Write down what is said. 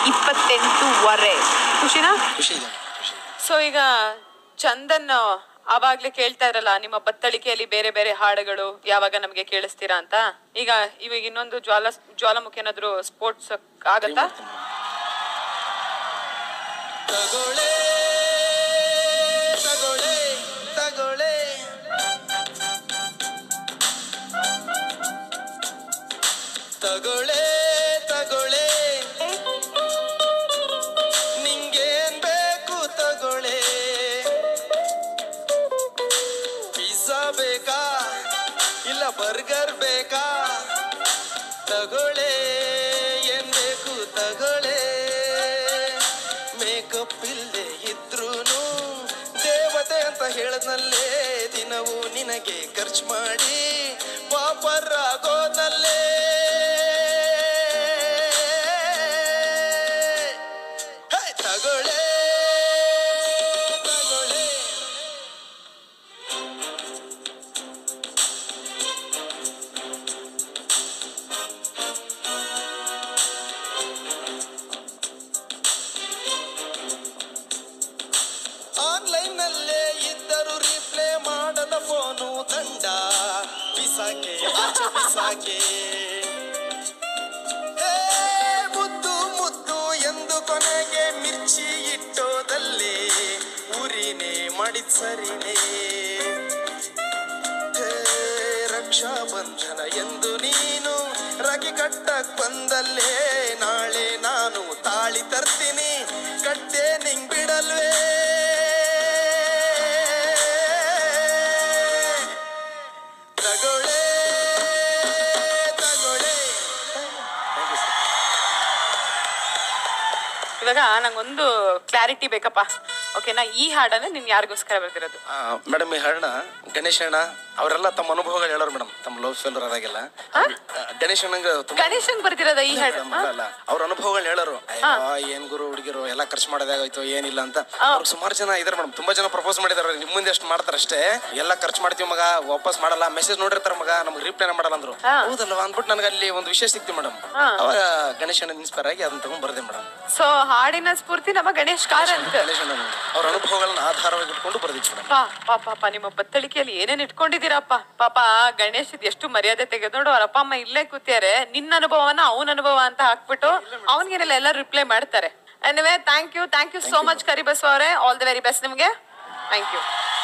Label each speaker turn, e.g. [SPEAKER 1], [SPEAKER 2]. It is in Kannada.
[SPEAKER 1] ಇಪ್ಪತ್ತೆಂಟೂವರೆ ಖುಷಿನಾ
[SPEAKER 2] ಖುಷಿ ಇದೆ ಖುಷಿ ಇದೆ.
[SPEAKER 1] ಸೊ ಈಗ ಚಂದನ್ ಆವಾಗ್ಲೇ ಕೇಳ್ತಾ ಇರಲ್ಲ ನಿಮ್ಮ ಬತ್ತಳಿಕೆಯಲ್ಲಿ ಬೇರೆ ಬೇರೆ ಹಾಡುಗಳು ಯಾವಾಗ ನಮ್ಗೆ ಕೇಳಿಸ್ತೀರಾ ಅಂತ ಈಗ ಇವಾಗ ಇನ್ನೊಂದು ಜ್ವಾಲ ಜ್ವಾಲಾಮುಖಿ ಏನಾದ್ರು ಸ್ಪೋರ್ಟ್ಸ್ ಆಗತ್ತಾ
[SPEAKER 2] ತಗೊಳ್ಳೆ ತಗೊಳ್ಳೆ ತಗೊಳ್ಳೆ ತಗೊಳ್ಳೆ ತಗೊಳ್ಳೆ ನಿಂಗೇನ್ ಬೇಕು ತಗೊಳ್ಳೆ ಪಿಜ್ಜಾ ಬೇಕಾ ಇಲ್ಲ ಬರ್ಗರ್ ಬೇಕಾ ತಗೊಳ್ಳೆ ಏನ್ ಬೇಕು ತಗೊಳ್ಳೆ ಮೇಕಪ್ ಇಲ್ಲದೆ ಇದ್ರೂನು ದೇವತೆ ಅಂತ ಹೇಳದ್ನಲ್ಲೇ ದಿನವೂ ನಿನಗೆ ಖರ್ಚು ಮಾಡಿ ಪಾಪರ್ ಆಗೋದಲ್ಲೇ ಹೇ, ತಗೊಳ್ಳೆ ತಗೊಳ್ಳೆ ಆನ್ಲೈನ್ ನಲ್ಲೇ ಇದ್ದರು ರಿಪ್ಲೇ ಮಾಡದ ಫೋನು ದಂಡ ಬಿಸಾಕೆ ಆಚೆ ಬಿಸಾಕೆ ಹೇ, ಮುದ್ದು ಮುದ್ದು ಎಂದು ಕೊನೆಗೆ ಮಿರ್ಚಿ ಇಟ್ಟೋದಲ್ಲಿ ಉರಿನೇ ಮಾಡಿದ್ ಸರಿನೇ ಹೇ, ರಕ್ಷಾ ಬಂಧನ ಎಂದು ನೀನು ರಗಿ ಕಟ್ಟಕ್ ಬಂದಲ್ಲೇ ನಾಳೆ ನಾನು ತಾಳಿ ತರ್ತೀನಿ ಕಟ್ಟೆ ನಿಂಗ್ ಬಿಡಲ್ವೇ ತಗೊಳ್ಳೆ ತಗೊಳ್ಳೆ
[SPEAKER 1] ಇವಾಗ ನಂಗೊಂದು ಕ್ಲಾರಿಟಿ ಬೇಕಪ್ಪ ಓಕೆನಾ ಈ ಹಾಡನ್ನ ನೀನ್ ಯಾರಿಗೋಸ್ಕರ ಬರ್ತಿರೋದು
[SPEAKER 2] ಮೇಡಮ್ ಈ ಹಾಡನ್ನ ಗಣೇಶ್ ಅಣ್ಣ ಅವರೆಲ್ಲ ತಮ್ಮ ಅನುಭವಗಳು ಹೇಳೋರು ಮೇಡಮ್ ತಮ್ಮ ಲವ್ ಫೇಲ್ಯೂರ್ ಆದಾಗೆಲ್ಲ ಆ, ಗಣೇಶ್ ಅಣ್ಣಂಗೆ ತುಂಬ
[SPEAKER 1] ಗಣೇಶನ್ ಬರ್ತಿರೋದ ಈ ಹಾಡು
[SPEAKER 2] ಮೇಡಮ್, ಅಲ್ಲ ಅವ್ರ ಅನುಭವಗಳನ್ನ ಹೇಳೋರು ಅಯ್ಯೋ, ಏನ್ ಗುರು ಹುಡುಗಿರು ಎಲ್ಲ ಖರ್ಚು ಮಾಡೋದಾಗೋಯ್ತು ಏನಿಲ್ಲ ಅಂತ ಅವ್ರಿಗೆ ಸುಮಾರು ಜನ ಇದಾರೆ ಮೇಡಮ್ ತುಂಬಾ ಜನ ಪ್ರಪೋಸ್ ಮಾಡಿದಾರೆ ನಿಮ್ ಮುಂದೆ ಎಷ್ಟು ಮಾಡ್ತಾರೆ ಅಷ್ಟೇ ಎಲ್ಲ ಖರ್ಚು ಮಾಡ್ತೀವಿ ಮಗ ವಾಪಸ್ ಮಾಡಲ್ಲ ಮೆಸೇಜ್ ನೋಡಿರ್ತಾರ ಮಗ ನಮ್ಗೆ ರಿಪ್ಲೈನ ಮಾಡಲ್ಲ ಅಂದ್ರು ಹೌದಲ್ವಾ ಅಂದ್ಬಿಟ್ಟು ನನಗೆ ಅಲ್ಲಿ ಒಂದು ವಿಷಯ ಸಿಕ್ತು ಮೇಡಮ್ ಅವಾಗ ಗಣೇಶ್ ಅಣ್ಣ ಇನ್ಸ್ಪೈರ್ ಆಗಿ ಅದನ್ನ ತಗೊಂಡ್ ಬರ್ದೆ ಮೇಡಮ್
[SPEAKER 1] ಸೊ ಹಾಡಿನ ಸ್ಫೂರ್ತಿ ನಮ್ಮ ಗಣೇಶ್ ಕಾರಂತ್
[SPEAKER 2] ಗಣೇಶ್ ಅಣ್ಣ ಅವ್ರ ಅನುಭವಗಳನ್ನ ಆಧಾರವಾಗಿ ಇಟ್ಕೊಂಡು ಬರ್ದಿತ್ತು ಮೇಡಮ್
[SPEAKER 1] ಪಾ ಪಾಪ ಪಾಪ ನಿಮ್ಮ ಬತ್ತಳಿಕೆಯಲ್ಲಿ ಏನೇನ್ ಇಟ್ಕೊಂಡಿದ್ದೀರಪ್ಪ ಪಾಪ ಗಣೇಶ್ ಎಷ್ಟು ಮರ್ಯಾದೆ ತೆಗೆದು ನೋಡು ಅವ್ರ ಅಪ್ಪ ಅಮ್ಮ ಇಲ್ಲೇ ಕೂತಿಯಾರೆ ನಿನ್ನ ಅನುಭವನ ಅವನ ಅನುಭವ ಅಂತ ಹಾಕ್ಬಿಟ್ಟು ಅವನಿಗೇನೆಲ್ಲ ಎಲ್ಲ ರಿಪ್ಲೈ ಮಾಡ್ತಾರೆ anyway thank you thank you so much Karibasava ಅವರೇ ಆಲ್ ದ ವೆರಿ ಬೆಸ್ಟ್ ನಿಮ್ಗೆ ಥ್ಯಾಂಕ್ ಯು